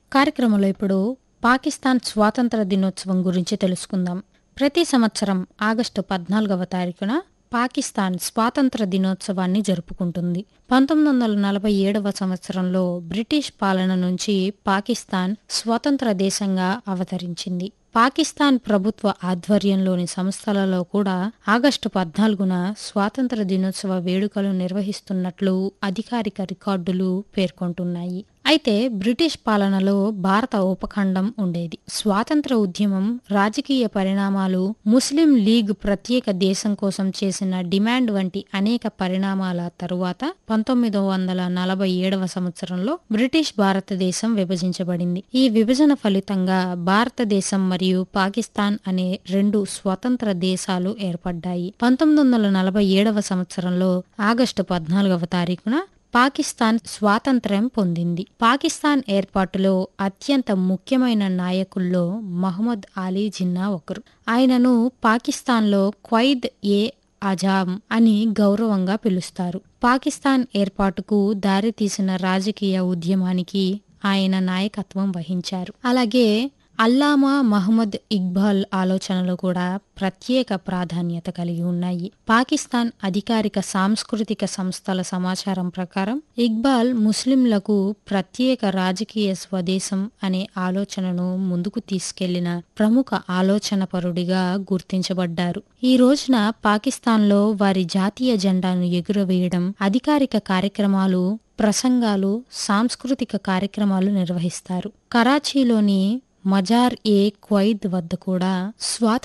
కార్యక్రమంలో ఇప్పుడు పాకిస్తాన్ స్వాతంత్ర దినోత్సవం గురించి తెలుసుకుందాం ప్రతి సంవత్సరం ఆగస్టు పద్నాలుగవ తారీఖున పాకిస్తాన్ స్వాతంత్ర దినోత్సవాన్ని జరుపుకుంటుంది పంతొమ్మిది వందల నలభై ఏడవ సంవత్సరంలో బ్రిటిష్ పాలన నుంచి పాకిస్తాన్ స్వతంత్ర దేశంగా అవతరించింది పాకిస్తాన్ ప్రభుత్వ ఆధ్వర్యంలోని సంస్థలలో కూడా ఆగస్టు పద్నాలుగున స్వాతంత్ర దినోత్సవ వేడుకలు నిర్వహిస్తున్నట్లు అధికారిక రికార్డులు పేర్కొంటున్నాయి అయితే బ్రిటిష్ పాలనలో భారత ఉపఖండం ఉండేది స్వాతంత్ర ఉద్యమం రాజకీయ పరిణామాలు ముస్లిం లీగ్ ప్రత్యేక దేశం కోసం చేసిన డిమాండ్ వంటి అనేక పరిణామాల తరువాత పంతొమ్మిది వందల నలభై ఏడవ సంవత్సరంలో బ్రిటిష్ భారతదేశం విభజించబడింది ఈ విభజన ఫలితంగా భారతదేశం మరియు పాకిస్తాన్ అనే రెండు స్వతంత్ర దేశాలు ఏర్పడ్డాయి పంతొమ్మిది వందల నలభై ఏడవ సంవత్సరంలో ఆగస్టు పద్నాలుగవ తారీఖున పాకిస్తాన్ స్వాతంత్ర్యం పొందింది పాకిస్తాన్ ఏర్పాటులో అత్యంత ముఖ్యమైన నాయకుల్లో మహమ్మద్ అలీ జిన్నా ఒకరు ఆయనను పాకిస్తాన్లో క్వైద్ ఏ అజాం అని గౌరవంగా పిలుస్తారు పాకిస్తాన్ ఏర్పాటుకు దారితీసిన రాజకీయ ఉద్యమానికి ఆయన నాయకత్వం వహించారు అలాగే అల్లామా మహమ్మద్ ఇక్బాల్ ఆలోచనలు కూడా ప్రత్యేక ప్రాధాన్యత కలిగి ఉన్నాయి పాకిస్తాన్ అధికారిక సాంస్కృతిక సంస్థల సమాచారం ప్రకారం ఇక్బాల్ ముస్లింలకు ప్రత్యేక రాజకీయ స్వదేశం అనే ఆలోచనను ముందుకు తీసుకెళ్లిన ప్రముఖ ఆలోచనపరుడిగా గుర్తించబడ్డారు ఈ రోజున పాకిస్తాన్లో వారి జాతీయ జెండాను ఎగురవేయడం అధికారిక కార్యక్రమాలు ప్రసంగాలు సాంస్కృతిక కార్యక్రమాలు నిర్వహిస్తారు కరాచీలోని మజార్ ఏ క్వైద్ వద్ద కూడా స్వాతంత్ర